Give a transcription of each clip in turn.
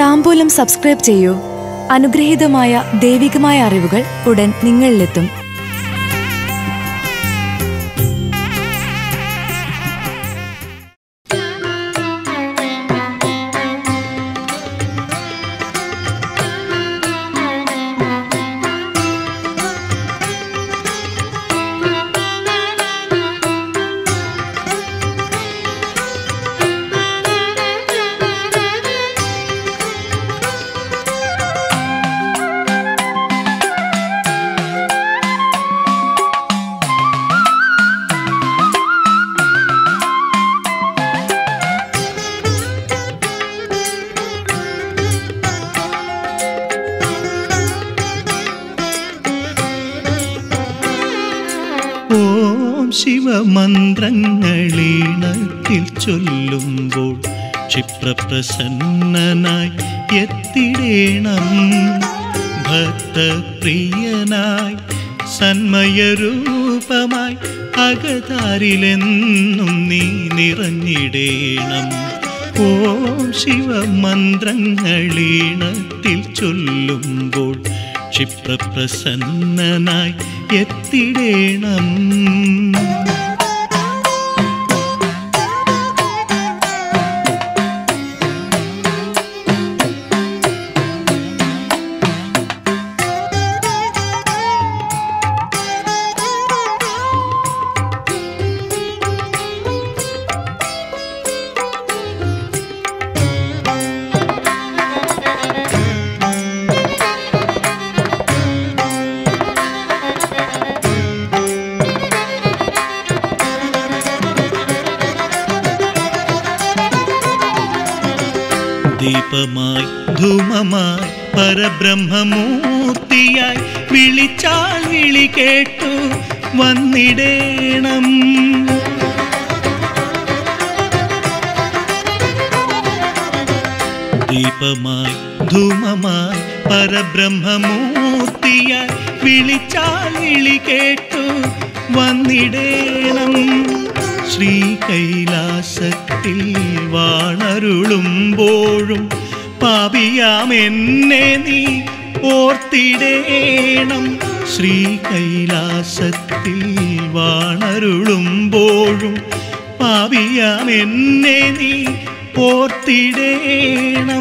താമ്പൂലം subscribe ചെയ്യൂ അനുഗ്രഹീതമായ ദൈവികമായ അറിവുകൾ ഉടൻ നിങ്ങളിലെത്തും ഓം ശിവമന്ത്രങ്ങളീണത്തിൽ ചൊല്ലുമ്പോൾ ക്ഷിപ്രപ്രസന്നനായി എത്തിടേണം ഭക്തപ്രിയനായി സന്മയരൂപമായി അകതാരിലെന്നും നീ നിറഞ്ഞിടേണം ഓം ശിവമന്ത്രങ്ങളീണത്തിൽ ചൊല്ലുമ്പോൾ ക്ഷിപ്രപ്രസന്നനായി എത്തിടേണം ദീപമായി ധൂമമായി പരബ്രഹ്മമൂർത്തിയായി വിളിച്ചാൽ വിളി കേട്ടു വന്നിടേണം ദീപമായി ധൂമമായി പരബ്രഹ്മമൂർത്തിയായി വിളിച്ചാൽ വിളി കേട്ടു വന്നിടേണം ശ്രീ കൈലാസത്തിൽ വാണരുളുമ്പോഴും പാപിയാം എന്നെ നീ ഓർത്തിടേണം ശ്രീ കൈലാസത്തിൽ വാണരുളുമ്പോഴും പാപിയാം എന്നെ നീ ഓർത്തിടേണം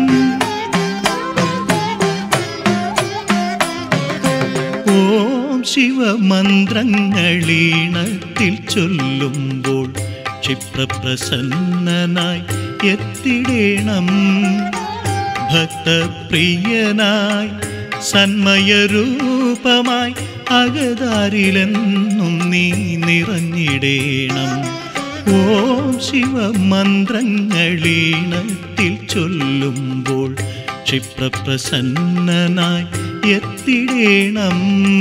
ഓം ശിവമന്ത്രങ്ങളീണത്തിൽ ചൊല്ലുമ്പോൾ ക്ഷിപ്രപ്രസന്നനായി എത്തിടേണം ഭക്തപ്രിയനായി സന്മയരൂപമായി അകതാരിലെന്നും നീ നിറഞ്ഞിടേണം ഓം ശിവമന്ത്രങ്ങളീണത്തിൽ ചൊല്ലുമ്പോൾ ക്ഷിപ്രപ്രസന്നനായി എത്തിടേണം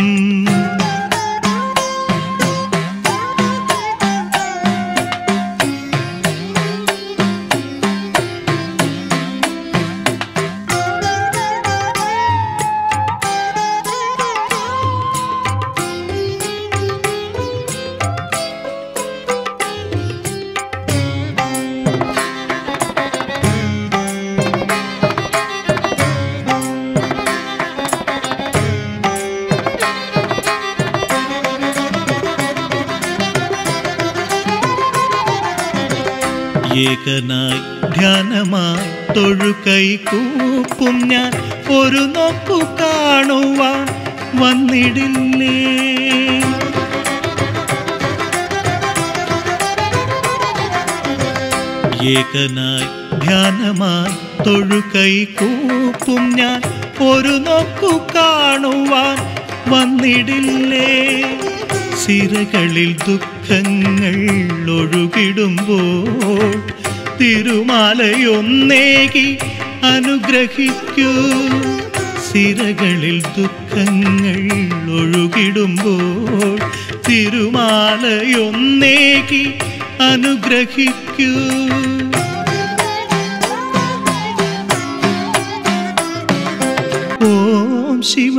ഏകനായി ധ്യാനമായി തൊഴുകൈ കൂപ്പും ഞാൻ ഒരു നോക്കു കാണുവാൻ വന്നിടില്ലേ ഏകനായി ധ്യാനമായി തൊഴുകൈ കൂപ്പും ഞാൻ ഒരു നോക്കു കാണുവാൻ വന്നിടില്ലേ സിരകളിൽ ദുഃഖങ്ങൾ ഒഴുകിടുമ്പോൾ തിരുമാലയൊന്നേകി അനുഗ്രഹിക്കൂ സിരകളിൽ ദുഃഖങ്ങൾ ഒഴുകിടുമ്പോൾ തിരുമാലയൊന്നേകി അനുഗ്രഹിക്കൂ ഓം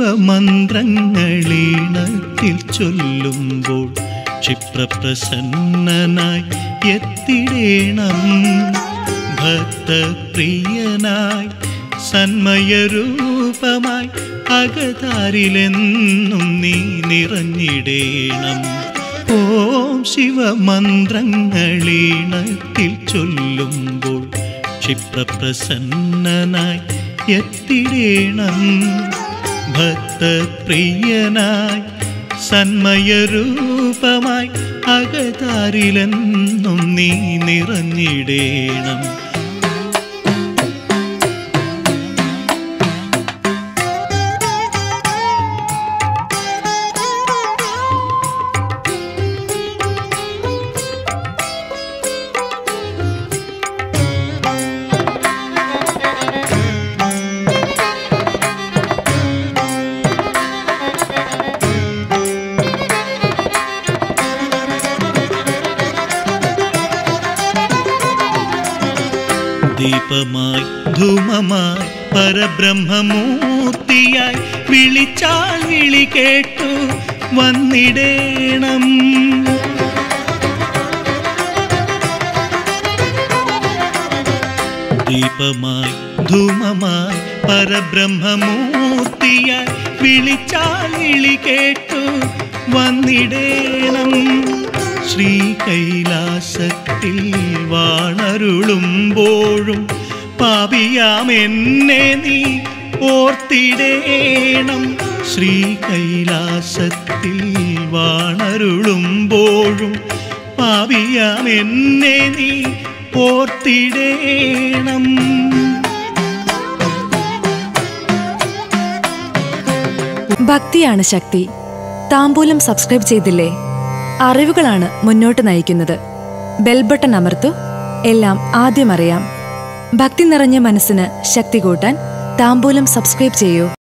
ശിവമന്ത്രങ്ങളീണത്തിൽ ചൊല്ലുമ്പോൾ ക്ഷിപ്രപ്രസന്നനായി എത്തിടേണം ഭക്തപ്രിയനായി സന്മയരൂപമായി അകതാരിലെന്നും നീ നിറഞ്ഞിടേണം ഓം ശിവമന്ത്രങ്ങളീണത്തിൽ ചൊല്ലുമ്പോൾ ക്ഷിപ്രപ്രസന്നനായി എത്തിടേണം ഭക്തപ്രിയനായി സന്മയരൂപമായി അകതാരിലെന്നും നീ നിറഞ്ഞിടേണം ദീപമായി ധൂമമായി പരബ്രഹ്മമൂർത്തിയായി വിളിച്ചാൽ വിളി കേട്ടു വന്നിടേണം ദീപമായി ധൂമമായി പരബ്രഹ്മമൂർത്തിയായി വിളിച്ചാൽ വിളി കേട്ടു വന്നിടേണം ശ്രീ കൈലാസത്തിൽ വാണരുളുമ്പോഴും പാപിയാം എന്നെ നീ ഓർത്തിടേണം ശ്രീ കൈലാസത്തിൽ വാണരുളുമ്പോഴും പാപിയാം എന്നെ നീ ഓർത്തിടേണം ഭക്തിയാണ് ശക്തി താമ്പൂലം സബ്സ്ക്രൈബ് ചെയ്തില്ലേ അറിവുകളാണ് മുന്നോട്ട് നയിക്കുന്നത് ബെൽ ബട്ടൺ അമർത്തു എല്ലാം ആദ്യം അറിയാം ഭക്തി നിറഞ്ഞ മനസ്സിന് ശക്തി കൂട്ടാൻ താമ്പൂലം സബ്സ്ക്രൈബ് ചെയ്യൂ